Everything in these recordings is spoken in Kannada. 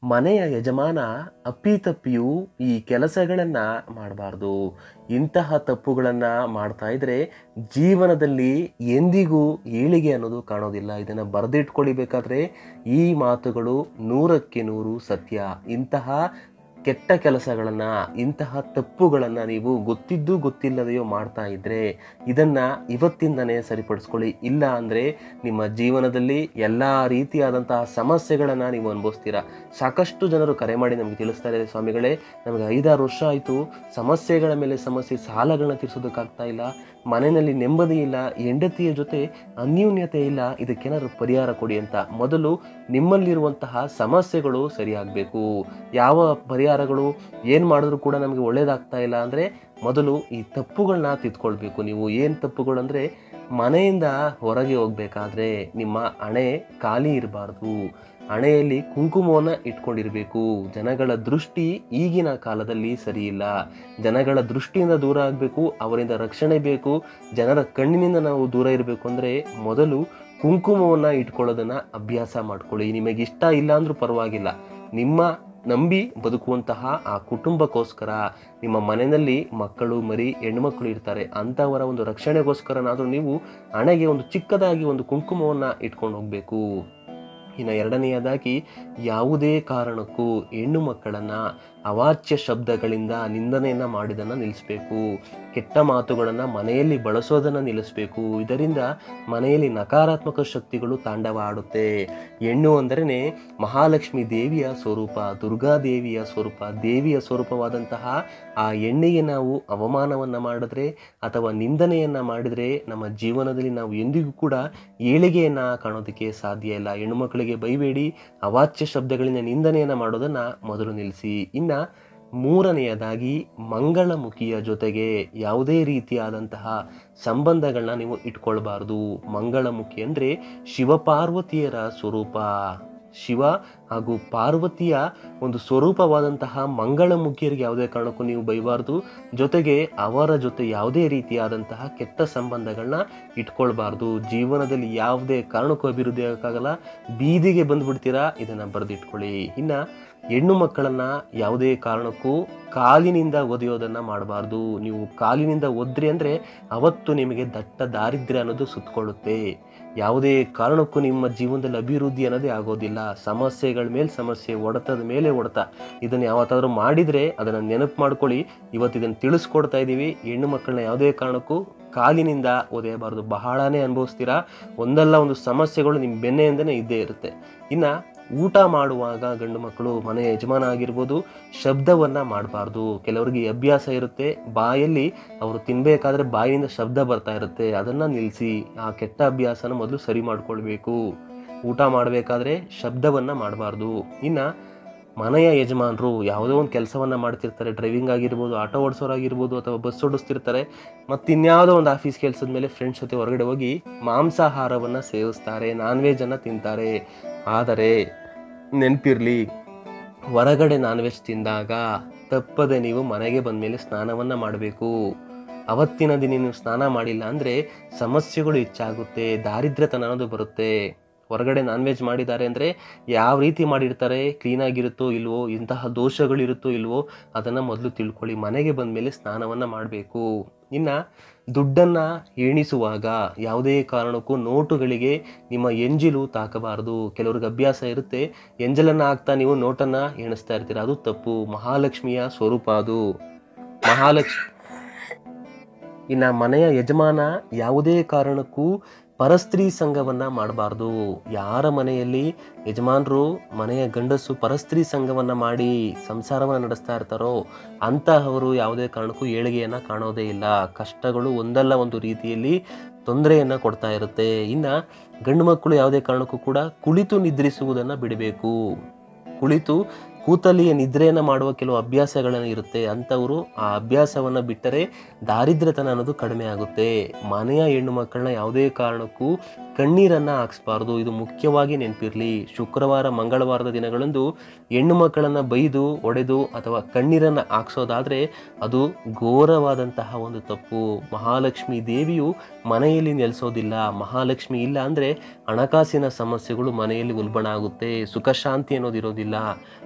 ಮನೆಯ ಯಜಮಾನ ಅಪ್ಪಿತಪ್ಪಿಯೂ ಈ ಕೆಲಸಗಳನ್ನು ಮಾಡಬಾರ್ದು ಇಂತಹ ತಪ್ಪುಗಳನ್ನು ಮಾಡ್ತಾ ಇದ್ರೆ ಜೀವನದಲ್ಲಿ ಎಂದಿಗೂ ಏಳಿಗೆ ಅನ್ನೋದು ಕಾಣೋದಿಲ್ಲ ಇದನ್ನು ಬರೆದಿಟ್ಕೊಳ್ಬೇಕಾದ್ರೆ ಈ ಮಾತುಗಳು ನೂರಕ್ಕೆ ನೂರು ಸತ್ಯ ಇಂತಹ ಕೆಟ್ಟ ಕೆಲಸಗಳನ್ನು ಇಂತಹ ತಪ್ಪುಗಳನ್ನು ನೀವು ಗೊತ್ತಿದ್ದು ಗೊತ್ತಿಲ್ಲದೆಯೋ ಮಾಡ್ತಾ ಇದ್ದರೆ ಇದನ್ನು ಇವತ್ತಿಂದನೇ ಸರಿಪಡಿಸ್ಕೊಳ್ಳಿ ಇಲ್ಲ ಅಂದರೆ ನಿಮ್ಮ ಜೀವನದಲ್ಲಿ ಎಲ್ಲ ರೀತಿಯಾದಂತಹ ಸಮಸ್ಯೆಗಳನ್ನು ನೀವು ಅನುಭವಿಸ್ತೀರಾ ಸಾಕಷ್ಟು ಜನರು ಕರೆ ಮಾಡಿ ನಮಗೆ ತಿಳಿಸ್ತಾರೆ ಸ್ವಾಮಿಗಳೇ ನಮಗೆ ಐದಾರು ವರ್ಷ ಆಯಿತು ಸಮಸ್ಯೆಗಳ ಮೇಲೆ ಸಮಸ್ಯೆ ಸಾಲಗಳನ್ನ ತೀರಿಸೋದಕ್ಕಾಗ್ತಾ ಇಲ್ಲ ಮನೆಯಲ್ಲಿ ನೆಮ್ಮದಿ ಇಲ್ಲ ಹೆಂಡತಿಯ ಜೊತೆ ಅನ್ಯೂನ್ಯತೆ ಇಲ್ಲ ಇದಕ್ಕೇನಾದ್ರು ಪರಿಹಾರ ಕೊಡಿ ಅಂತ ಮೊದಲು ನಿಮ್ಮಲ್ಲಿರುವಂತಹ ಸಮಸ್ಯೆಗಳು ಸರಿಯಾಗಬೇಕು ಯಾವ ಪರಿಹಾರಗಳು ಏನು ಮಾಡಿದ್ರು ಕೂಡ ನಮಗೆ ಒಳ್ಳೇದಾಗ್ತಾ ಇಲ್ಲ ಅಂದರೆ ಮೊದಲು ಈ ತಪ್ಪುಗಳನ್ನ ತಿದ್ಕೊಳ್ಬೇಕು ನೀವು ಏನು ತಪ್ಪುಗಳು ಅಂದರೆ ಮನೆಯಿಂದ ಹೊರಗೆ ಹೋಗ್ಬೇಕಾದ್ರೆ ನಿಮ್ಮ ಹಣೆ ಖಾಲಿ ಇರಬಾರ್ದು ಹಣೆಯಲ್ಲಿ ಕುಂಕುಮವನ್ನು ಇಟ್ಕೊಂಡಿರಬೇಕು ಜನಗಳ ದೃಷ್ಟಿ ಈಗಿನ ಕಾಲದಲ್ಲಿ ಸರಿ ಇಲ್ಲ ಜನಗಳ ದೃಷ್ಟಿಯಿಂದ ದೂರ ಆಗಬೇಕು ಅವರಿಂದ ರಕ್ಷಣೆ ಬೇಕು ಜನರ ಕಣ್ಣಿನಿಂದ ನಾವು ದೂರ ಇರಬೇಕು ಅಂದರೆ ಮೊದಲು ಕುಂಕುಮವನ್ನು ಇಟ್ಕೊಳ್ಳೋದನ್ನು ಅಭ್ಯಾಸ ಮಾಡ್ಕೊಳ್ಳಿ ನಿಮಗೆ ಇಷ್ಟ ಇಲ್ಲ ಅಂದ್ರೂ ಪರವಾಗಿಲ್ಲ ನಿಮ್ಮ ನಂಬಿ ಬದುಕುವಂತಹ ಆ ಕುಟುಂಬಕ್ಕೋಸ್ಕರ ನಿಮ್ಮ ಮನೆಯಲ್ಲಿ ಮಕ್ಕಳು ಮರಿ ಹೆಣ್ಮಕ್ಳು ಇರ್ತಾರೆ ಅಂಥವರ ಒಂದು ರಕ್ಷಣೆಗೋಸ್ಕರನಾದರೂ ನೀವು ಹಣೆಗೆ ಒಂದು ಚಿಕ್ಕದಾಗಿ ಒಂದು ಕುಂಕುಮವನ್ನು ಇಟ್ಕೊಂಡು ಹೋಗಬೇಕು ಇನ್ನು ಎರಡನೆಯದಾಗಿ ಯಾವುದೇ ಕಾರಣಕ್ಕೂ ಹೆಣ್ಣು ಮಕ್ಕಳನ್ನು ಅವಾಚ್ಯ ಶಬ್ದಗಳಿಂದ ನಿಂದನೆಯನ್ನು ಮಾಡಿದನ್ನು ನಿಲ್ಲಿಸಬೇಕು ಕೆಟ್ಟ ಮಾತುಗಳನ್ನು ಮನೆಯಲ್ಲಿ ಬಳಸೋದನ್ನು ನಿಲ್ಲಿಸಬೇಕು ಇದರಿಂದ ಮನೆಯಲ್ಲಿ ನಕಾರಾತ್ಮಕ ಶಕ್ತಿಗಳು ತಾಂಡವ ಆಡುತ್ತೆ ಹೆಣ್ಣು ಅಂದ್ರೇ ಮಹಾಲಕ್ಷ್ಮಿ ದೇವಿಯ ಸ್ವರೂಪ ದುರ್ಗಾದೇವಿಯ ಸ್ವರೂಪ ದೇವಿಯ ಸ್ವರೂಪವಾದಂತಹ ಆ ಹೆಣ್ಣಿಗೆ ನಾವು ಅವಮಾನವನ್ನು ಮಾಡಿದ್ರೆ ಅಥವಾ ನಿಂದನೆಯನ್ನು ಮಾಡಿದರೆ ನಮ್ಮ ಜೀವನದಲ್ಲಿ ನಾವು ಎಂದಿಗೂ ಕೂಡ ಏಳಿಗೆಯನ್ನು ಕಾಣೋದಕ್ಕೆ ಸಾಧ್ಯ ಇಲ್ಲ ಹೆಣ್ಣುಮಕ್ಕಳಿಗೆ ಬೈಬೇಡಿ ಅವಾಚ್ಯ ಶಬ್ದಗಳಿಂದ ನಿಂದನೆಯನ್ನು ಮಾಡೋದನ್ನು ಮೊದಲು ನಿಲ್ಲಿಸಿ ಇನ್ನು ಮೂರನೆಯದಾಗಿ ಮಂಗಳಮುಖಿಯ ಜೊತೆಗೆ ಯಾವುದೇ ರೀತಿಯಾದಂತಹ ಸಂಬಂಧಗಳನ್ನ ನೀವು ಇಟ್ಕೊಳ್ಬಾರ್ದು ಮಂಗಳಮುಖಿ ಅಂದರೆ ಶಿವಪಾರ್ವತಿಯರ ಸ್ವರೂಪ ಶಿವ ಹಾಗೂ ಪಾರ್ವತಿಯ ಒಂದು ಸ್ವರೂಪವಾದಂತಹ ಮಂಗಳಮುಖಿಯರಿಗೆ ಯಾವುದೇ ಕಾರಣಕ್ಕೂ ನೀವು ಬೈಬಾರ್ದು ಜೊತೆಗೆ ಅವರ ಜೊತೆ ಯಾವುದೇ ರೀತಿಯಾದಂತಹ ಕೆಟ್ಟ ಸಂಬಂಧಗಳನ್ನ ಇಟ್ಕೊಳ್ಬಾರ್ದು ಜೀವನದಲ್ಲಿ ಯಾವುದೇ ಕಾರಣಕ್ಕೂ ಅಭಿವೃದ್ಧಿ ಆಗೋಕ್ಕಾಗಲ್ಲ ಬೀದಿಗೆ ಬಂದ್ಬಿಡ್ತೀರಾ ಇದನ್ನು ಬರೆದಿಟ್ಕೊಳ್ಳಿ ಇನ್ನು ಹೆಣ್ಣು ಮಕ್ಕಳನ್ನ ಯಾವುದೇ ಕಾರಣಕ್ಕೂ ಕಾಲಿನಿಂದ ಒದೆಯೋದನ್ನ ಮಾಡಬಾರ್ದು ನೀವು ಕಾಲಿನಿಂದ ಒದ್ರಿ ಅಂದರೆ ಅವತ್ತು ನಿಮಗೆ ದಟ್ಟ ದಾರಿದ್ರ್ಯ ಅನ್ನೋದು ಸುತ್ತಕೊಳ್ಳುತ್ತೆ ಯಾವುದೇ ಕಾರಣಕ್ಕೂ ನಿಮ್ಮ ಜೀವನದಲ್ಲಿ ಅಭಿವೃದ್ಧಿ ಅನ್ನೋದೇ ಆಗೋದಿಲ್ಲ ಸಮಸ್ಯೆಗಳ ಮೇಲೆ ಸಮಸ್ಯೆ ಹೊಡೆತದ ಮೇಲೆ ಹೊಡೆತ ಇದನ್ನು ಯಾವತ್ತಾದ್ರೂ ಮಾಡಿದರೆ ಅದನ್ನು ನೆನಪು ಮಾಡ್ಕೊಳ್ಳಿ ಇವತ್ತು ಇದನ್ನು ತಿಳಿಸ್ಕೊಡ್ತಾ ಇದ್ದೀವಿ ಹೆಣ್ಣು ಮಕ್ಕಳನ್ನ ಯಾವುದೇ ಕಾರಣಕ್ಕೂ ಕಾಲಿನಿಂದ ಒದೆಯಬಾರ್ದು ಬಹಳನೇ ಅನುಭವಿಸ್ತೀರಾ ಒಂದಲ್ಲ ಒಂದು ಸಮಸ್ಯೆಗಳು ನಿಮ್ಮ ಬೆನ್ನೆಯಿಂದನೇ ಇದ್ದೇ ಇರುತ್ತೆ ಇನ್ನು ಊಟ ಮಾಡುವಾಗ ಗಂಡು ಮಕ್ಕಳು ಮನೆ ಯಜಮಾನ ಆಗಿರ್ಬೋದು ಶಬ್ದವನ್ನು ಮಾಡಬಾರ್ದು ಕೆಲವರಿಗೆ ಈ ಅಭ್ಯಾಸ ಇರುತ್ತೆ ಬಾಯಲ್ಲಿ ಅವರು ತಿನ್ನಬೇಕಾದ್ರೆ ಬಾಯಿಯಿಂದ ಶಬ್ದ ಬರ್ತಾ ಇರುತ್ತೆ ಅದನ್ನು ನಿಲ್ಲಿಸಿ ಆ ಕೆಟ್ಟ ಅಭ್ಯಾಸನ ಮೊದಲು ಸರಿ ಮಾಡ್ಕೊಳ್ಬೇಕು ಊಟ ಮಾಡಬೇಕಾದ್ರೆ ಶಬ್ದವನ್ನು ಮಾಡಬಾರ್ದು ಇನ್ನು ಮನೆಯ ಯಜಮಾನರು ಯಾವುದೋ ಒಂದು ಕೆಲಸವನ್ನು ಮಾಡ್ತಿರ್ತಾರೆ ಡ್ರೈವಿಂಗ್ ಆಗಿರ್ಬೋದು ಆಟೋ ಓಡಿಸೋರಾಗಿರ್ಬೋದು ಅಥವಾ ಬಸ್ ಓಡಿಸ್ತಿರ್ತಾರೆ ಮತ್ತು ಇನ್ಯಾವುದೋ ಒಂದು ಆಫೀಸ್ ಕೆಲಸದ ಮೇಲೆ ಫ್ರೆಂಡ್ಸ್ ಜೊತೆ ಹೊರಗಡೆ ಹೋಗಿ ಮಾಂಸಾಹಾರವನ್ನು ಸೇವಿಸ್ತಾರೆ ನಾನ್ ವೆಜನ್ನು ತಿಂತಾರೆ ಆದರೆ ನೆನಪಿರಲಿ ಹೊರಗಡೆ ನಾನ್ ವೆಜ್ ತಿಂದಾಗ ತಪ್ಪದೆ ನೀವು ಮನೆಗೆ ಬಂದ ಮೇಲೆ ಸ್ನಾನವನ್ನು ಮಾಡಬೇಕು ಅವತ್ತಿನ ದಿನ ನೀವು ಸ್ನಾನ ಮಾಡಿಲ್ಲ ಅಂದರೆ ಸಮಸ್ಯೆಗಳು ಹೆಚ್ಚಾಗುತ್ತೆ ದಾರಿದ್ರ್ಯತನ ಅನ್ನೋದು ಬರುತ್ತೆ ಹೊರಗಡೆ ನಾನ್ ವೆಜ್ ಮಾಡಿದ್ದಾರೆ ಅಂದರೆ ಯಾವ ರೀತಿ ಮಾಡಿರ್ತಾರೆ ಕ್ಲೀನಾಗಿರುತ್ತೋ ಇಲ್ವೋ ಇಂತಹ ದೋಷಗಳಿರುತ್ತೋ ಇಲ್ವೋ ಅದನ್ನು ಮೊದಲು ತಿಳ್ಕೊಳ್ಳಿ ಮನೆಗೆ ಬಂದ ಮೇಲೆ ಸ್ನಾನವನ್ನು ಮಾಡಬೇಕು ಇನ್ನು ದುಡ್ಡನ್ನು ಎಣಿಸುವಾಗ ಯಾವುದೇ ಕಾರಣಕ್ಕೂ ನೋಟುಗಳಿಗೆ ನಿಮ್ಮ ಎಂಜಿಲು ತಾಕಬಾರದು ಕೆಲವ್ರಿಗೆ ಅಭ್ಯಾಸ ಇರುತ್ತೆ ಎಂಜಲನ್ನು ಹಾಕ್ತಾ ನೀವು ನೋಟನ್ನು ಎಣಿಸ್ತಾ ಇರ್ತೀರ ಅದು ತಪ್ಪು ಮಹಾಲಕ್ಷ್ಮಿಯ ಸ್ವರೂಪ ಅದು ಮಹಾಲಕ್ಷ್ಮಿ ಇನ್ನು ಮನೆಯ ಯಜಮಾನ ಯಾವುದೇ ಕಾರಣಕ್ಕೂ ಪರಸ್ತ್ರೀ ಸಂಘವನ್ನ ಮಾಡಬಾರ್ದು ಯಾರ ಮನೆಯಲ್ಲಿ ಯಜಮಾನರು ಮನೆಯ ಗಂಡಸು ಪರಸ್ತ್ರೀ ಸಂಘವನ್ನ ಮಾಡಿ ಸಂಸಾರವನ್ನು ನಡೆಸ್ತಾ ಇರ್ತಾರೋ ಅಂತಹವರು ಯಾವುದೇ ಕಾರಣಕ್ಕೂ ಏಳಿಗೆಯನ್ನ ಕಾಣೋದೇ ಇಲ್ಲ ಕಷ್ಟಗಳು ಒಂದಲ್ಲ ಒಂದು ರೀತಿಯಲ್ಲಿ ತೊಂದರೆಯನ್ನ ಕೊಡ್ತಾ ಇರುತ್ತೆ ಇನ್ನು ಗಂಡು ಮಕ್ಕಳು ಯಾವುದೇ ಕಾರಣಕ್ಕೂ ಕೂಡ ಕುಳಿತು ನಿದ್ರಿಸುವುದನ್ನು ಬಿಡಬೇಕು ಕುಳಿತು ಕೂತಲ್ಲಿಯೇ ನಿದ್ರೆಯನ್ನು ಮಾಡುವ ಕೆಲವು ಅಭ್ಯಾಸಗಳನ್ನು ಇರುತ್ತೆ ಅಂಥವರು ಆ ಅಭ್ಯಾಸವನ್ನು ಬಿಟ್ಟರೆ ದಾರಿದ್ರ್ಯತನ ಅನ್ನೋದು ಕಡಿಮೆ ಆಗುತ್ತೆ ಮನೆಯ ಹೆಣ್ಣು ಮಕ್ಕಳನ್ನ ಯಾವುದೇ ಕಾರಣಕ್ಕೂ ಕಣ್ಣೀರನ್ನು ಹಾಕ್ಸ್ಬಾರ್ದು ಇದು ಮುಖ್ಯವಾಗಿ ನೆನಪಿರಲಿ ಶುಕ್ರವಾರ ಮಂಗಳವಾರದ ದಿನಗಳಂದು ಹೆಣ್ಣು ಮಕ್ಕಳನ್ನು ಬೈದು ಒಡೆದು ಅಥವಾ ಕಣ್ಣೀರನ್ನು ಹಾಕ್ಸೋದಾದರೆ ಅದು ಘೋರವಾದಂತಹ ಒಂದು ತಪ್ಪು ಮಹಾಲಕ್ಷ್ಮಿ ದೇವಿಯು ಮನೆಯಲ್ಲಿ ನೆಲೆಸೋದಿಲ್ಲ ಮಹಾಲಕ್ಷ್ಮಿ ಇಲ್ಲ ಅಂದರೆ ಹಣಕಾಸಿನ ಸಮಸ್ಯೆಗಳು ಮನೆಯಲ್ಲಿ ಉಲ್ಬಣ ಆಗುತ್ತೆ ಸುಖ ಶಾಂತಿ ಅನ್ನೋದು ಇರೋದಿಲ್ಲ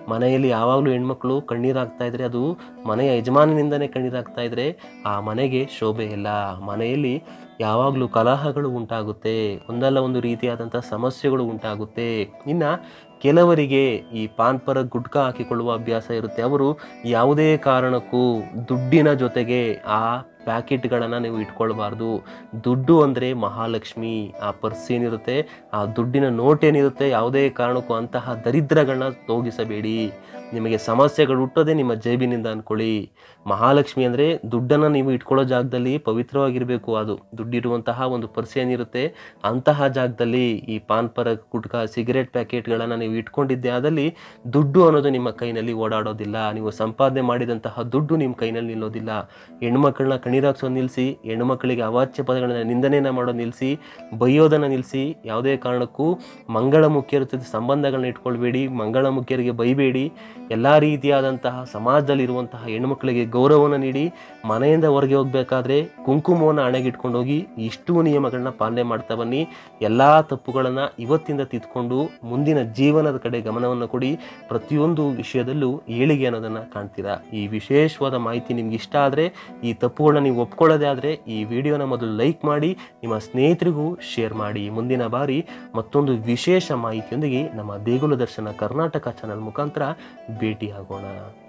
ಮನೆಯಲ್ಲಿ ಯಾವಾಗಲೂ ಹೆಣ್ಮಕ್ಳು ಕಣ್ಣೀರಾಗ್ತಾ ಇದ್ರೆ ಅದು ಮನೆಯ ಯಜಮಾನಿನಿಂದನೇ ಕಣ್ಣೀರಾಗ್ತಾ ಇದ್ರೆ ಆ ಮನೆಗೆ ಶೋಭೆ ಇಲ್ಲ ಮನೆಯಲ್ಲಿ ಯಾವಾಗಲೂ ಕಲಹಗಳು ಉಂಟಾಗುತ್ತೆ ಒಂದಲ್ಲ ಒಂದು ರೀತಿಯಾದಂಥ ಸಮಸ್ಯೆಗಳು ಉಂಟಾಗುತ್ತೆ ಇನ್ನು ಕೆಲವರಿಗೆ ಈ ಪಾನ್ ಪರ ಗುಟ್ಕಾ ಹಾಕಿಕೊಳ್ಳುವ ಅಭ್ಯಾಸ ಇರುತ್ತೆ ಅವರು ಯಾವುದೇ ಕಾರಣಕ್ಕೂ ದುಡ್ಡಿನ ಜೊತೆಗೆ ಆ ಪ್ಯಾಕೆಟ್ಗಳನ್ನು ನೀವು ಇಟ್ಕೊಳ್ಬಾರ್ದು ದುಡ್ಡು ಅಂದರೆ ಮಹಾಲಕ್ಷ್ಮಿ ಆ ಪರ್ಸ್ ಏನಿರುತ್ತೆ ಆ ದುಡ್ಡಿನ ನೋಟ್ ಏನಿರುತ್ತೆ ಯಾವುದೇ ಕಾರಣಕ್ಕೂ ಅಂತಹ ದರಿದ್ರಗಳನ್ನ ತೋಗಿಸಬೇಡಿ ನಿಮಗೆ ಸಮಸ್ಯೆಗಳು ಹುಟ್ಟೋದೇ ನಿಮ್ಮ ಜೇಬಿನಿಂದ ಅಂದ್ಕೊಳ್ಳಿ ಮಹಾಲಕ್ಷ್ಮಿ ಅಂದರೆ ದುಡ್ಡನ್ನು ನೀವು ಇಟ್ಕೊಳ್ಳೋ ಜಾಗದಲ್ಲಿ ಪವಿತ್ರವಾಗಿರಬೇಕು ಅದು ದುಡ್ಡಿರುವಂತಹ ಒಂದು ಪರ್ಸ್ ಏನಿರುತ್ತೆ ಅಂತಹ ಜಾಗದಲ್ಲಿ ಈ ಪಾನ್ ಪರ ಗುಟ್ಕಾ ಸಿಗರೆಟ್ ಪ್ಯಾಕೆಟ್ಗಳನ್ನು ನೀವು ಇಟ್ಕೊಂಡಿದ್ದೆ ಆದಲ್ಲಿ ದುಡ್ಡು ಅನ್ನೋದು ನಿಮ್ಮ ಕೈನಲ್ಲಿ ಓಡಾಡೋದಿಲ್ಲ ನೀವು ಸಂಪಾದನೆ ಮಾಡಿದಂತಹ ದುಡ್ಡು ನಿಮ್ಮ ಕೈನಲ್ಲಿ ನಿಲ್ಲೋದಿಲ್ಲ ಹೆಣ್ಮಕ್ಳನ್ನ ಕಣ್ಣೀರಾಕ್ಸೋದು ನಿಲ್ಲಿಸಿ ಹೆಣ್ಮಕ್ಳಿಗೆ ಅವಾಚ್ಯ ಪದಗಳನ್ನ ನಿಂದನೆಯನ್ನು ಮಾಡೋದು ನಿಲ್ಲಿಸಿ ಬೈಯೋದನ್ನು ನಿಲ್ಲಿಸಿ ಯಾವುದೇ ಕಾರಣಕ್ಕೂ ಮಂಗಳಮುಖಿಯರ ಜೊತೆ ಸಂಬಂಧಗಳನ್ನ ಇಟ್ಕೊಳ್ಬೇಡಿ ಮಂಗಳಮುಖಿಯರಿಗೆ ಬೈಬೇಡಿ ಎಲ್ಲ ರೀತಿಯಾದಂತಹ ಸಮಾಜದಲ್ಲಿರುವಂತಹ ಹೆಣ್ಮಕ್ಳಿಗೆ ಗೌರವವನ್ನು ನೀಡಿ ಮನೆಯಿಂದ ಹೊರಗೆ ಹೋಗಬೇಕಾದ್ರೆ ಕುಂಕುಮವನ್ನು ಹಣೆಗಿಟ್ಕೊಂಡು ಹೋಗಿ ಇಷ್ಟು ನಿಯಮಗಳನ್ನ ಪಾಲನೆ ಮಾಡ್ತಾ ಬನ್ನಿ ಎಲ್ಲ ತಪ್ಪುಗಳನ್ನು ಇವತ್ತಿಂದ ತಿದ್ಕೊಂಡು ಮುಂದಿನ ಜೀವನದ ಕಡೆ ಗಮನವನ್ನು ಕೊಡಿ ಪ್ರತಿಯೊಂದು ವಿಷಯದಲ್ಲೂ ಏಳಿಗೆ ಅನ್ನೋದನ್ನು ಕಾಣ್ತೀರಾ ಈ ವಿಶೇಷವಾದ ಮಾಹಿತಿ ನಿಮ್ಗೆ ಇಷ್ಟ ಆದರೆ ಈ ತಪ್ಪುಗಳನ್ನ ನೀವು ಒಪ್ಕೊಳ್ಳೋದೇ ಆದರೆ ಈ ವಿಡಿಯೋನ ಮೊದಲು ಲೈಕ್ ಮಾಡಿ ನಿಮ್ಮ ಸ್ನೇಹಿತರಿಗೂ ಶೇರ್ ಮಾಡಿ ಮುಂದಿನ ಬಾರಿ ಮತ್ತೊಂದು ವಿಶೇಷ ಮಾಹಿತಿಯೊಂದಿಗೆ ನಮ್ಮ ದೇಗುಲ ದರ್ಶನ ಕರ್ನಾಟಕ ಚಾನಲ್ ಮುಖಾಂತರ ಭೇಟಿಯಾಗೋಣ